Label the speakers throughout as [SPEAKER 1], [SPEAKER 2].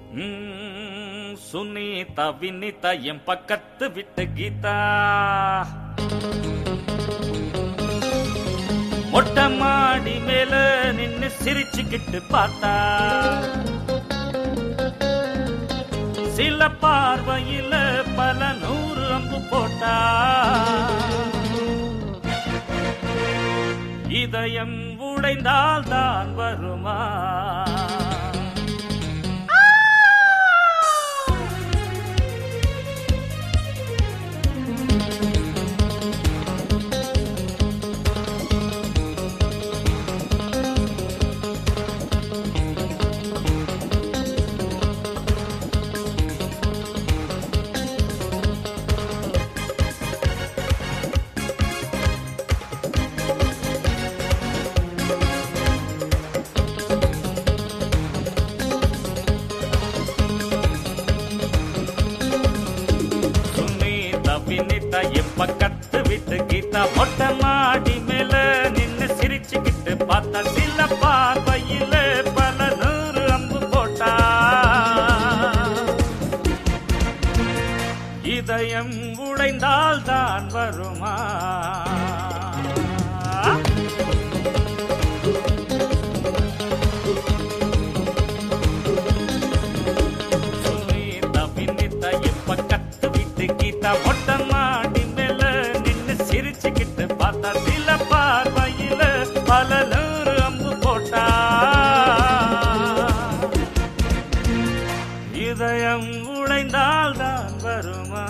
[SPEAKER 1] ம், சுனீதா வினிதா என் பக்கத்து விட்டு கீதா மொட்டை மாடி மேல நின்னு சிரிச்சுக்கிட்டு பார்த்தா சில பார்வையில பல நூறு அம்பு போட்டா இதயம் உடைந்தால் தான் வருமா சுனீதா வினிதா என் பக்கத்து விட்டு கீதா மொட்டை மாடி மேல நின்னு சிரிச்சுக்கிட்டு பார்த்தா சில பார்வையில பல நூறு அம்பு போட்டா இதயம் உடைந்தால் தான் வருமா சுனீதா வினிதா என் பக்கத்து விட்டு கீதா மொட்டை மாடி மேல நின்னு சிரிச்சுக்கிட்டு பார்த்தா சில பார்வையில பல நூறு அம்பு போட்டா இதயம் உடைந்தால் தான் வருமா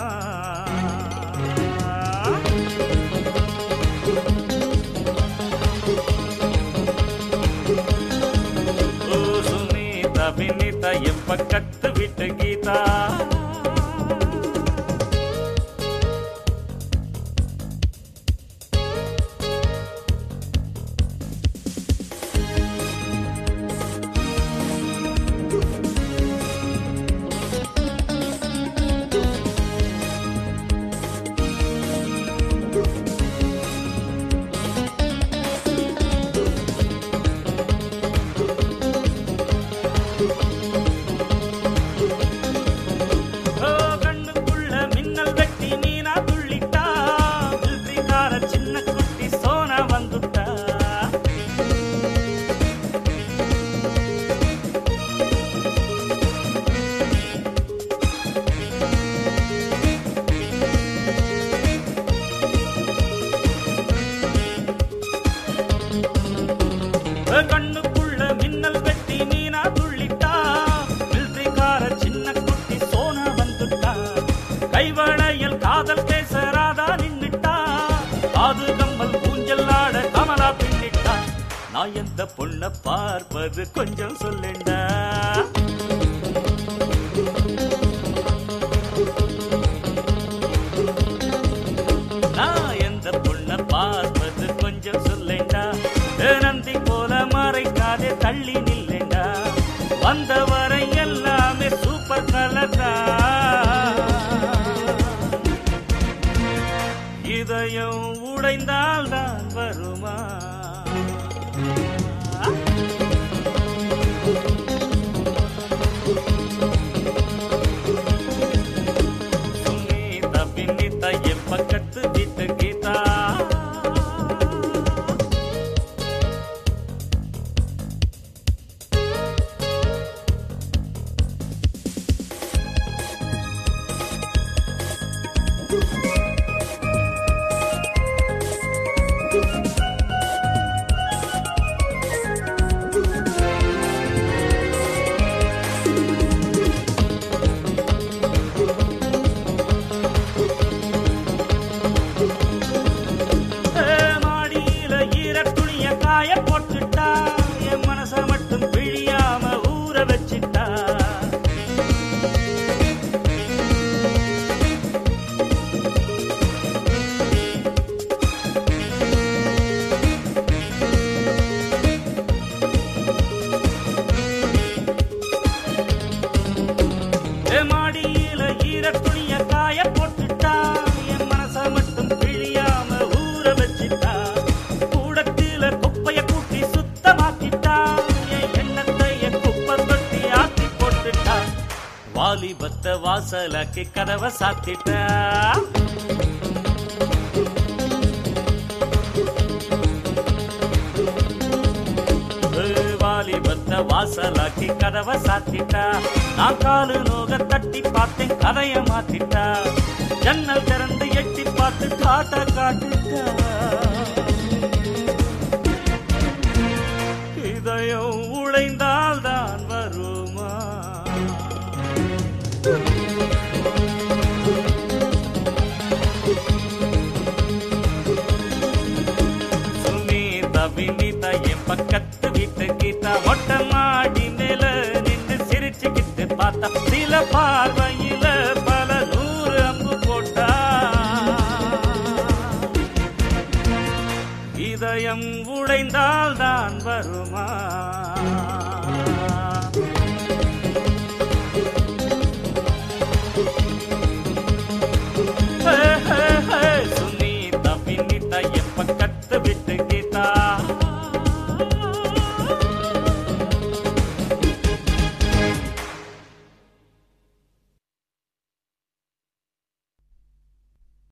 [SPEAKER 1] ஓ சுனீதா வினிதா என் பக்கத்து விட்டு கீதா ஓ, கண்ணுக்குள்ள மின்னல் வெட்டி மீனா துள்ளிட்டா மில்ட்ரிக்கார சின்ன குட்டி சோனா வந்துட்டா ஓ, கண்ணுக்குள்ள மின்னல் வெட்டி மீனா துள்ளிட்டா மில்ட்ரிக்கார சின்ன குட்டி சோனா வந்துட்டா கைவளையல் காதல் பேசராதா நின்னுட்டா காது கம்பல் ஊஞ்சல் ஆட கமலா பின்னிட்டா நான் எந்த பொண்ண பார்ப்பது கொஞ்சம் சொல்லேண்டா நான் எந்த பொண்ண பார்ப்பது கொஞ்சம் சொல்லேண்டா நந்தி போல மறைக்காதே தள்ளி நில்லேண்டா வந்தவரை எல்லாமே சூப்பர் கலர்தா இதயம் உடைந்தால் தான் வருமா சுனீதா வினிதா என் பக்கத்து வீட்டு கீதா வாலிபத்த வாசலாக்கி கதவை சாத்திட்டா ஏ, வாலிபத்த வாசலாக்கி கதவை சாத்திட்டா நான் காலு நோக தட்டி பார்த்தேன் கதைய மாத்திட்டா ஜன்னல் திறந்து எட்டி பார்த்து காட்ட காட்டுட்டா இதயம் உழைந்தால் தான் வருமா சுனீதா வினிதா என் பக்கத்து வீட்டு கீதா மொட்டை மாடி மேல நின்று சிரிச்சுக்கிட்டு பார்த்தா சில பார்வையில பல நூறு அம்பு போட்டா இதயம் உடைந்தால் தான் வருமா